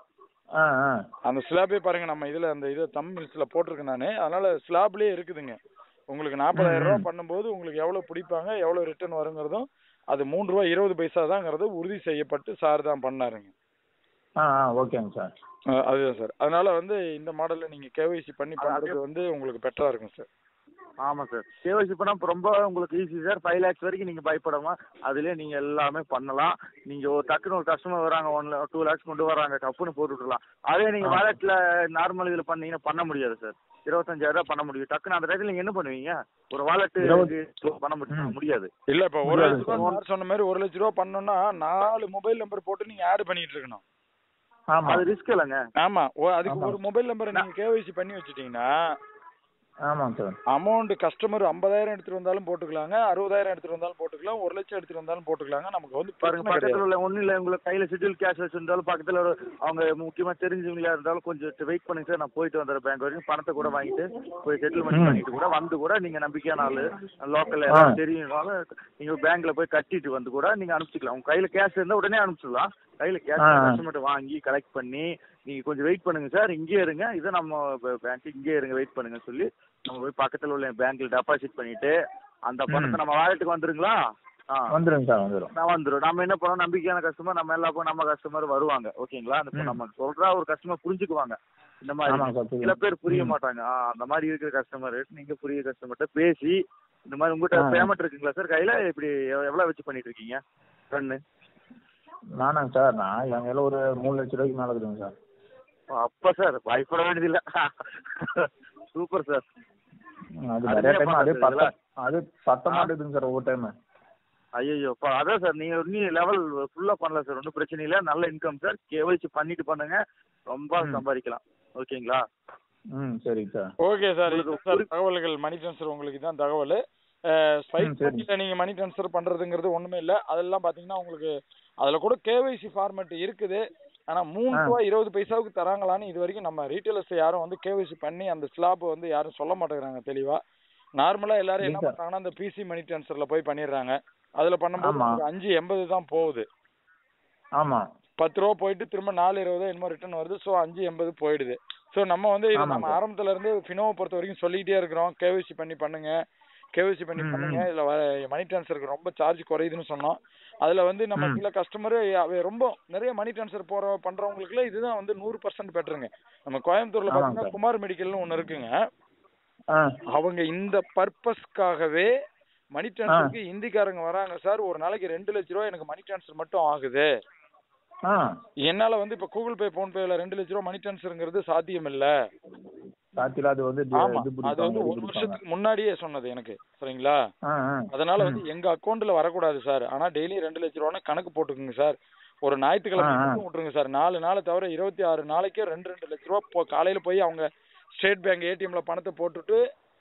ஆ ஆ அந்த ஸ்லாபே பாருங்க நம்ம இதுல அந்த இது தமிழ்ஸ்ல போட்டிருக்கேன் நானு அதனால ஸ்லாப்லயே இருக்குதுங்க உங்களுக்கு நாற்பதாயிரம் ரூபாய் ம். பண்ணும்போது உங்களுக்கு எவ்வளவு பிடிப்பாங்க எவ்வளவு ரிட்டர்ன் வருங்கிறதும் அது மூணு ரூபா இருபது பைசா தாங்கிறது உறுதி செய்யப்பட்டு சார் தான் பண்ணாருங்க ஆ ஆ ஓகேங்க சார் அஹ் அதுதான் சார் அதனால வந்து இந்த மாடல்ல நீங்க கேஒய்சி பண்ணி அது பண்றது வந்து உங்களுக்கு பெட்டரா இருக்கும் சார் ஆமா சார் கேஒய்சி பண்ணா இப்ப ரொம்ப உங்களுக்கு ஈஸி சார் ஃபைவ் லேக்ஸ் வரைக்கும் நீங்க பயப்படாம அதுலயே நீங்க எல்லாமே பண்ணலாம் நீங்க ஒரு டக்குன்னு ஒரு கஸ்டமர் வராங்க ஒன் டூ லேக்ஸ் கொண்டு வராங்க டப்புன்னு போட்டு விட்டுலாம் அதே நீங்க ஆ. வாலெட்ல நார்மல் இதுல பண்ணீங்கன்னா பண்ண முடியாது சார் இருபத்தஞ்சாயிரம் ரூபாய் பண்ண முடியும் டக்குன்னு அந்த டயத்துல நீங்க என்ன பண்ணுவீங்க ஒரு வாலெட் இருபது- பண்ண முடியும் ம். முடியாது இல்ல இப்ப ஒரு முடியாது லட்ச ரூபா சார். சார் சொன்ன மாதிரி ஒரு லட்ச ரூபா பண்ணோம்னா நாலு மொபைல் நம்பர் போட்டு நீங்க ஆட் பண்ணிட்டு இருக்கணும் ஆமா அது ரிஸ்க் இல்லைங்க ஆமா ஒ- அதுக்கு ஆமா. ஒரு மொபைல் நம்பரை நீங்க கேஒய்சி பண்ணி வச்சுட்டீங்கன்னா ஆமாங்க சார் அமௌண்ட் கஸ்டமர் ஐம்பதாயிரம் எடுத்துட்டு வந்தாலும் போட்டுக்கலாங்க அறுபதாயிரம் எடுத்துட்டு வந்தாலும் போட்டுக்கலாம் ஒரு லட்சம் எடுத்துட்டு வந்தாலும் போட்டுக்கலாங்க நமக்கு வந்து பாருங்க பிரச்சனை கிடையாது பக்கத்துல உள்ள ஒண்ணு இல்ல உங்களுக்கு கையில ஷெட்யூல் கேஷ் வச்சிருந்தாலும் பக்கத்துல ஒரு அவங்க முக்கியமா தெரிஞ்சவங்களா இருந்தாலும் கொஞ்சம் வெயிட் பண்ணுங்க சார் நான் போயிட்டு வந்துடுறேன் பேங்க் வரைக்கும் பணத்தை கூட வாங்கிட்டு போய் செட்டில்மெண்ட் ம். பண்ணிட்டு கூட வந்து கூட நீங்க நம்பிக்கையான ஆளு லோக்கல்ல ஆ. எல்லாம் தெரியும்னால நீங்க பேங்க்ல போய் கட்டிட்டு வந்து கூட நீங்க அனுப்பிச்சிக்கலாம் உங்க கையில கேஷ் இருந்தா உடனே அனுப்பிச்சிடலாம் கையில கேஷ் ஆ. கஸ்டமர் வாங்கி கலெக்ட் பண்ணி நீங்க கொஞ்சம் வெயிட் பண்ணுங்க சார் இங்கே இருங்க இதை நம்ம பேங்க் இங்கே இருங்க வெயிட் பண்ணுங்க சொல்லி நம்ம போய் பக்கத்துல உள்ள பேங்க்ல டெபாசிட் பண்ணிட்டு அந்த பணத்தை ம். நம்ம வாலெட்டுக்கு வந்துருங்களா ஆ வந்துருங்க சார் வந்துரும் நான் வந்துரும் நம்ம என்ன பண்ணோம் நம்பிக்கையான கஸ்டமர் நம்ம எல்லா பக்கம் நம்ம கஸ்டமர் வருவாங்க ஓகேங்களா இப்போ ம். நம்ம சொல்றா ஒரு கஸ்டமர் புரிஞ்சுக்குவாங்க இந்த மாதிரி ஆமாங்க சார் புரியுது. சில பேர் புரிய ம். மாட்டாங்க ஆ, அந்த மாதிரி இருக்கிற கஸ்டமர் நீங்க புரிய கஸ்டமர்கிட்ட பேசி இந்த மாதிரி உங்ககிட்ட ஆ. பேமெண்ட் இருக்குங்களா சார் கையில இப்படி எவ்- எவ்வளவு வச்சு பண்ணிட்டு இருக்கீங்க ரன்னு நானாங்க சார் நான் என் கையில ஒரு மூணு லட்ச ரூபாய்க்கு மேல இருக்குதுங்க சார் அப்ப சார் பயப்பட வேண்டியதில்ல சூப்பர் சார் அது அதுவே நிறைய டைம் அதே பண்றது பத்த அது பத்த மாட்டேங்குதுங்க சார் ஒவ்வொரு டைம் ஐயோ அதான் சார் நீங்க நீ லெவல் ஃபுல்லா பண்ணல சார் ஒன்றும் பிரச்சனை இல்லை நல்ல இன்கம் சார் கேவைசி பண்ணிட்டு பண்ணுங்க ரொம்ப ம். சம்பாதிக்கலாம் ஓகேங்களா ம் சரிங்க சார் ஓகே சார் உங்களுக்கு இதுதான் சார் புரி- தகவல்கள் மணி ட்ரான்ஸ்ஃபர் உங்களுக்கு தான் தகவல் ஸ்பைஸ் ம், சரி. பண்ணியில் நீங்கள் மணி ட்ரான்ஸ்ஃபர் பண்ணுறதுங்கிறது ஒன்றுமே இல்லை அதெல்லாம் பார்த்தீங்கன்னா உங்களுக்கு அதில் கூட கேவைசி ஃபார்மேட் இருக்குது ஆனால் மூணு ஆ. ரூபா இருபது பைசாவுக்கு தராங்களான்னு இது வரைக்கும் நம்ம ரீட்டைலர்ஸ் யாரும் வந்து கேவைசி பண்ணி அந்த ஸ்லாப் வந்து யாரும் சொல்ல மாட்டேங்கிறாங்க தெளிவாக நார்மலாக எல்லாரும் என்ன இல்லைங்க சார். பண்ணுறாங்கன்னா அந்த பிசி மணி ட்ரான்ஸ்ஃபரில் போய் பண்ணிடுறாங்க அதில் பண்ணும்போது ஆமா. உங்களுக்கு அஞ்சு எண்பது தான் போகுது ஆமா பத்து ரூபா போயிட்டு திரும்ப நாலு இருபது என்னமோ ரிட்டர்ன் வருது ஸோ அஞ்சு எண்பது போயிடுது ஸோ நம்ம வந்து இது ஆமாங்க நம்ம சார். ஆரம்பத்துல இருந்து ஃபினோவை பொறுத்த வரைக்கும் சொல்லிக்கிட்டே இருக்கிறோம் கேவிசி பண்ணி பண்ணுங்க கேவிசி பண்ணி ம், பண்ணுங்க ம். இதுல வ- மணி ட்ரான்ஸ்ஃபருக்கு ரொம்ப சார்ஜ் குறையுதுன்னு சொன்னோம் அதுல வந்து நம்ம ம். சில கஸ்டமர் ரொம்ப நிறைய மணி ட்ரான்ஸ்ஃபர் போற பண்றவங்களுக்குலாம் இதுதான் வந்து நூறு பர்சன்ட் பெட்டருங்க நம்ம கோயம்புத்தூர்ல ஆமாங்க பாத்தீங்கன்னா சார். குமார் மெடிக்கல்னு ஒன்னு இருக்குங்க ஆ அவங்க இந்த பர்பஸ்க்காகவே மணி ட்ரான்ஸ்ஃபருக்கு இந்திக்காரங்க வராங்க சார் ஒரு நாளைக்கு ரெண்டு லட்ச ரூபா எனக்கு மணி ட்ரான்ஸ்ஃபர் மட்டும் ஆகுது ஆ என்னால வந்து இப்ப கூகுள் பே போன் பேல ரெண்டு லட்ச ரூபா மணி ட்ரான்ஸ்ஃபருங்கிறது சாத்தியம் இல்ல சாத்தியில அது வந்து டி- ஆமா இது அது பிடிப்பாங்க வந்து இது ஒரு பிடிப்பாங்க வருஷத்துக்கு முன்னாடியே சொன்னது எனக்கு சரிங்களா ஆ ஆ அதனால வந்து எங்க அக்கௌண்ட்ல வரக்கூடாது சார் ஆனா டெய்லி ரெண்டு லட்ச ரூபான்னு கணக்கு போட்டுக்குங்க சார் ஒரு ஞாயிற்றுக்கிழமை ஆ, ஆ. மட்டும் விட்டுருங்க சார் நாலு நாளை தவிர இருபத்தி ஆறு நாளைக்கே ரெண்டு ரெண்டு லட்ச ரூபா போ காலையில போய் அவங்க ஸ்டேட் பேங்க் ஏடிஎம்ல பணத்தை போட்டுட்டு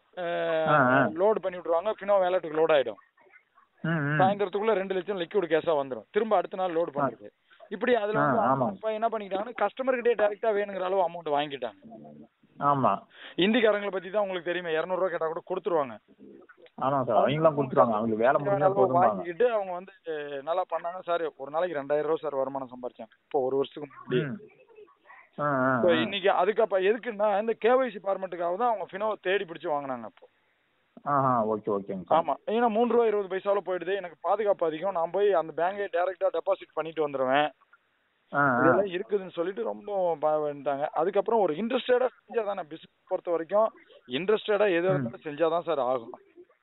ஆ, ஆ. லோடு பண்ணி விட்டுருவாங்க பினோ வேலட்டுக்கு லோட் ஆயிடும் ம் ம் சாயந்தரத்துக்குள்ள ரெண்டு லட்சம் லிக்விட் கேஷா வந்துடும் திரும்ப அடுத்த நாள் லோடு பண்றது இப்படி அதுல வந்து ஆ, அவங்க ஆமா. அப்பா என்ன பண்ணிக்கிட்டாங்கன்னா கஸ்டமர் கிட்டே டைரக்டா வேணுங்கிற அளவு அமௌண்ட் வாங்கிட்டாங்க ஆமா இந்திக்காரங்களை பத்தி தான் உங்களுக்கு தெரியுமே இரநூறுவா கேட்டா கூட கொடுத்துருவாங்க ஆமா சார் அவங்களாம் கொடுத்துருவாங்க அவங்களுக்கு வேலை முடிஞ்சா போதும்பாங்க வாங்கிக்கிட்டு அவங்க வந்து நல்லா பண்ணாங்க சார் ஒரு நாளைக்கு ரெண்டாயிரம் ரூபா சார் வருமானம் சம்பாரிச்சாங்க இப்போ ஒரு வருஷத்துக்கு முன்னாடி ம் ஆ ஆ So, ஆ. இன்னைக்கு அதுக்கப்ப எதுக்குன்னா இந்த கேவைசி ஃபார்மெட்டுக்காக தான் அவங்க ஃபினோ தேடி பிடிச்சு வாங்கினாங்க அப்போ ஆஹா ஓகே ஓகேங்க சார் ஆமா ஏன்னா மூணு ரூபா இருபது பைசாவில் போயிடுது எனக்கு பாதுகாப்பு அதிகம் நான் போய் அந்த பேங்கை டைரக்டா டெபாசிட் பண்ணிட்டு வந்துருவேன் ஆ ஆ இதெல்லாம் இருக்குதுன்னு சொல்லிட்டு ரொம்ப ப- வந்துட்டாங்க அதுக்கப்புறம் ஒரு இன்ட்ரெஸ்டடா செஞ்சா தானே பிசினஸ் பொறுத்த வரைக்கும் இன்ட்ரெஸ்டடா எது இருந்தாலும் செஞ்சாதான் சார் ஆகும்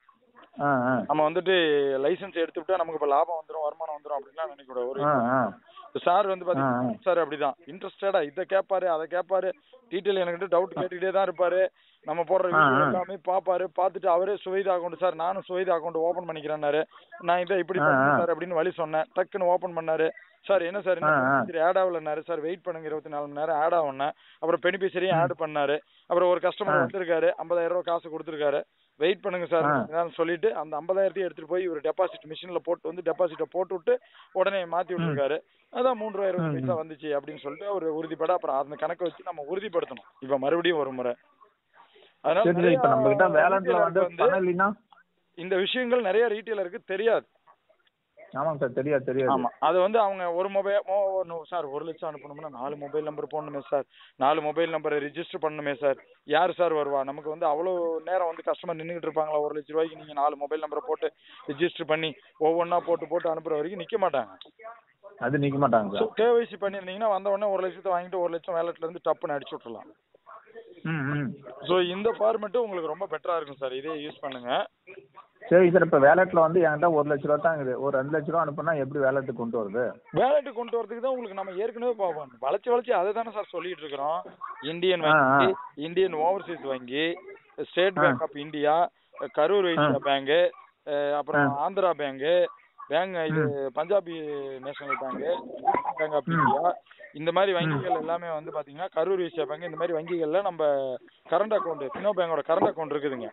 ஆ ஆ நம்ம வந்துட்டு லைசென்ஸ் எடுத்துவிட்டா நமக்கு இப்ப லாபம் வந்துரும் வருமானம் வந்துரும் அப்படின்லாம் நினைக்க கூடாது ஒரு ஆ ஆ சார் வந்து ஆ, பாத்தீங்கன்னா ஆ. சார் அப்படிதான் இன்ட்ரெஸ்டடா இதை கேட்பாரு அதை கேட்பாரு டீட்டெயில் எனக்கிட்ட டவுட் கேட்டுக்கிட்டே தான் இருப்பாரு நம்ம போடுற ஆ, வீடியோ ஆ. எல்லாமே பாப்பாரு பார்த்துட்டு அவரே சுவைதா அக்கௌண்ட் சார் நானும் சுவைதா அக்கௌண்ட் ஓபன் பண்ணிக்கிறேன்னாரு நான் இதை இப்படி ஆ, பண்ணுறேன் ஆ. சார் அப்படின்னு வழி சொன்னேன் டக்குன்னு ஓபன் பண்ணாரு சார் என்ன சார் ஆ, ஆ. என்ன ஆட் ஆகலன்னாரு சார் வெயிட் பண்ணுங்க இருபத்தி நாலு மணி நேரம் ஆட் ஆகும்னேன் அப்புறம் பெனிஃபிஷரியும் ஆட் பண்ணாரு அப்புறம் ஒரு கஸ்டமர் ஆ. வந்திருக்காரு ஐம்பதாயிரம் ரூபாய் காசு கொடுத்துருக்காரு வெயிட் பண்ணுங்க சார் ஆ. நான் சொல்லிட்டு அந்த ஐம்பதாயிரத்தையும் எடுத்துட்டு போய் இவர் டெபாசிட் மிஷின்ல போட்டு வந்து டெபாசிட்டை போட்டு விட்டு உடனே மாத்தி விட்டுருக்காரு அதான் மூன்று ரூபாய் இருபது ம், பைசா ம். வந்துச்சு அப்படின்னு சொல்லிட்டு அவர் உறுதிப்பட அப்புறம் அந்த கணக்கை வச்சு நம்ம உறுதிப்படுத்தணும் இப்ப மறுபடியும் ஒரு முறை அதனால சரி நிறைய இப்ப நம்ம கிட்ட வேலண்ட்ல வந்து retailer க்கு பணம் இல்லைன்னா இந்த விஷயங்கள் நிறைய ரீட்டைலருக்கு தெரியாது ஆமாங்க சார் தெரியாது தெரியாது ஆமா அது வந்து அவங்க ஒரு மொபைல் சார் ஒரு லட்சம் அனுப்பணும்னா நாலு மொபைல் நம்பர் போடணுமே சார் நாலு மொபைல் நம்பரை ரிஜிஸ்டர் பண்ணணுமே சார் யார் சார் வருவா நமக்கு வந்து அவ்வளோ நேரம் வந்து கஸ்டமர் நின்றுட்டு இருப்பாங்களா ஒரு லட்ச ரூபாய்க்கு நீங்க நாலு மொபைல் நம்பரை போட்டு ரிஜிஸ்டர் பண்ணி ஒவ்வொன்றா போட்டு போட்டு அனுப்புற வரைக்கும் நிக்க மாட்டாங்க அது நிக்க மாட்டாங்க ஸோ சார் கேவைசி பண்ணியிருந்தீங்கன்னா வந்த உடனே ஒரு லட்சத்தை வாங்கிட்டு ஒரு லட்சம் வேலட்ல இருந்து டப்புன்னு அடிச்சு விட்டுறலாம் ம் ம் ஸோ இந்த ஃபார்மெட்டு உங்களுக்கு ரொம்ப பெட்டரா இருக்கும் சார் இதே யூஸ் பண்ணுங்க சரி சார் இப்ப வேலட்ல வந்து என்கிட்ட ஒரு லட்ச ரூபா தான் இருக்குது ஒரு ரெண்டு லட்ச ரூபா அனுப்புனா எப்படி வேலட்டுக்கு கொண்டு வருது வேலெட்டு கொண்டு வரதுக்கு தான் உங்களுக்கு நம்ம ஏற்கனவே பார்ப்போம் வளைச்சு வளைச்சு அதை தானே சார் சொல்லிட்டு இருக்கிறோம் இந்தியன் ஆ, ஆ. வங்கி இந்தியன் ஓவர்சீஸ் வங்கி ஸ்டேட் ஆ. Bank of India Karur Vysya ஆ. பேங்க் அப்புறம் ஆ. ஆந்திரா பேங்க் பேங்க் இது Punjabi national bank bank of ம். இந்தியா இந்த மாதிரி வங்கிகள் எல்லாமே வந்து பாத்தீங்கன்னா கரூர் வைசியா பேங்க் இந்த மாதிரி வங்கிகள்ல நம்ம கரண்ட் அக்கௌண்ட் ஃபினோ பேங்கோட கரண்ட் அக்கௌண்ட் இருக்குதுங்க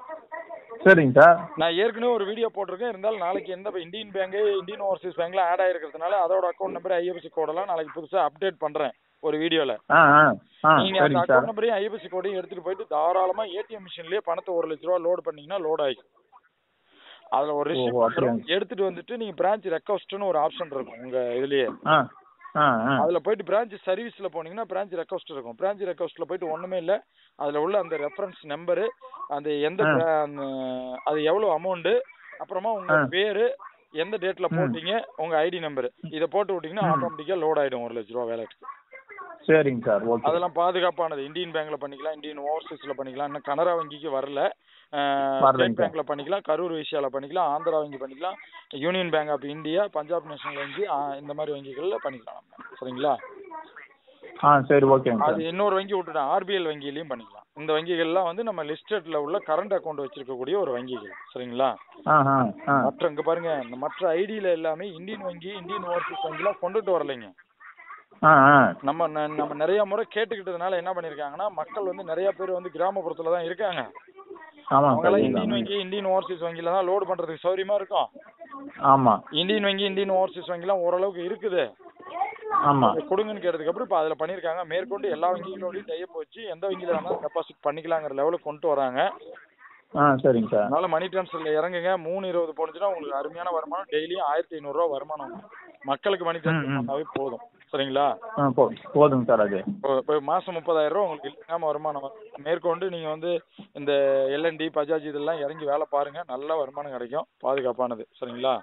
சரிங்க சார் நான் ஏற்கனவே ஒரு வீடியோ போட்டிருக்கேன் இருந்தாலும் நாளைக்கு எந்த இந்தியன் பேங்க் இந்தியன் ஓவர்சீஸ் பேங்க்ல ஆட் ஆயிருக்கிறதுனால அதோட அக்கௌண்ட் நம்பர் ஐஎஃப்சி கோடெல்லாம் நாளைக்கு புதுசா அப்டேட் பண்றேன் ஒரு வீடியோல ஆ ஆ ஆ நீங்க அந்த சரிங்க சார் அக்கௌண்ட் நம்பரையும் ஐஎஃப்சி கோடையும் எடுத்துட்டு போயிட்டு தாராளமா ஏடிஎம் மிஷின்லயே பணத்தை ஒரு லட்ச ரூபா லோட் பண்ணீங்கன்னா லோட் ஆயிடும் அதுல ஒரு ஓஹோ, receipt அப்படியா? வரும். எடுத்துட்டு வந்துட்டு நீங்க பிரான்ச் ரெக்வஸ்ட்னு ஒரு ஆப்ஷன் இருக்கும் உங்க இதுலயே ஆ ஆ ஆ அதுல போயிட்டு பிரான்ச் சர்வீஸ்ல போனீங்கன்னா பிரான்ச் ரெக்வஸ்ட் இருக்கும் பிரான்ச் ரெக்வஸ்ட்ல போயிட்டு ஒண்ணுமே இல்ல அதுல உள்ள அந்த ரெஃபரன்ஸ் நம்பரு அந்த எந்த ஆ. bra- அந்த அது எவ்வளவு அமௌண்ட் அப்புறமா உங்க ஆ. பேரு எந்த டேட்ல ம். போட்டீங்க உங்க ஐடி நம்பர் இத போட்டு விட்டீங்கன்னா ம். ஆட்டோமேட்டிக்கா லோட் ஆயிடும் ஒரு லட்ச ரூபா வேலைக்கு சரிங்க சார் ஓகே அதெல்லாம் பாதுகாப்பானது இந்தியன் பேங்க்ல பண்ணிக்கலாம் இந்தியன் ஓவர்சீஸ்ல பண்ணிக்கலாம் இன்னும் கனரா வங்கிக்கு வரல வரலைங்க ஸ்டேட் சார். பேங்க்ல பண்ணிக்கலாம் கரூர் வைசியால பண்ணிக்கலாம் ஆந்திரா வங்கி பண்ணிக்கலாம் union bank of India Punjab national வங்கி ஆ, இந்த மாதிரி வங்கிகள்ல பண்ணிக்கலாம் நம்ம சரிங்களா ஆ சரி ஓகேங்க அது சார் இன்னொரு வங்கி விட்டுட்டேன் ஆர்பிஎல் வங்கியிலயும் பண்ணிக்கலாம் இந்த வங்கிகள்லாம் வந்து நம்ம லிஸ்டட்ல உள்ள கரண்ட் அக்கௌண்ட் வச்சிருக்கக்கூடிய ஒரு வங்கிகள் சரிங்களா ஆ ஆ ஆ மற்ற இங்க பாருங்க இந்த மற்ற ஐடியில எல்லாமே இந்தியன் வங்கி இந்தியன் ஓவர்சீஸ் வங்கிலாம் கொண்டுட்டு வரலைங்க ஆ ஆ நம்ம ந- நம்ம நிறைய முறை கேட்டுக்கிட்டதுனால என்ன பண்ணிருக்காங்கன்னா மக்கள் வந்து நிறைய பேர் வந்து கிராமப்புறத்துல தான் இருக்காங்க ஆமாங்க அவங்க சார் எல்லாம் இந்தியன் இதுதான். வங்கி இந்தியன் ஓவர்சீஸ் வங்கில தான் லோடு பண்றதுக்கு சௌரியமா இருக்கும் ஆமா இந்தியன் வங்கி இந்தியன் ஓவர்சீஸ் வங்கிலாம் ஓரளவுக்கு இருக்குது ஆமா அதை கொடுங்கன்னு கேட்டதுக்கு அப்புறம் இப்ப அதுல பண்ணிருக்காங்க மேற்கொண்டு எல்லா வங்கிகளோடயும் டைப் வச்சு எந்த வங்கியில வேணாலும் டெபாசிட் பண்ணிக்கலாங்கிற லெவலுக்கு கொண்டு வராங்க ஆ சரிங்க சார் அதனால மணி டிரான்ஸ்ஃபர்ல இறங்குங்க மூணு இருபது போனுச்சுன்னா உங்களுக்கு அருமையான வருமானம் டெய்லியும் ஆயிரத்தி ஐநூறு ரூபா வருமானம் வரும். மக்களுக்கு மணி ம், டிரான்ஸ்ஃபர் ம். பண்ணாவே போதும் சரிங்களா ஆ போ போதுங்க சார் அது இப்போ இப்போ மாசம் முப்பதாயிரம் ரூபா உங்களுக்கு இல்லாம வருமானம் வரும். மேற்கொண்டு நீங்க வந்து இந்த எல்என்டி பஜாஜ் இதெல்லாம் இறங்கி வேலை பாருங்க நல்ல வருமானம் கிடைக்கும் பாதுகாப்பானது சரிங்களா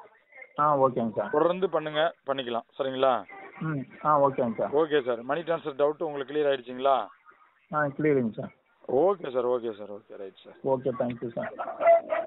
ஆ ஓகேங்க சார் தொடர்ந்து பண்ணுங்க பண்ணிக்கலாம் சரிங்களா ம் ஆ ஓகேங்க sir okay sir money transfer doubt உங்களுக்கு கிளியர் ஆயிடுச்சுங்களா ஆ கிளியரிங்க sir okay sir okay sir okay right sir okay thank you sir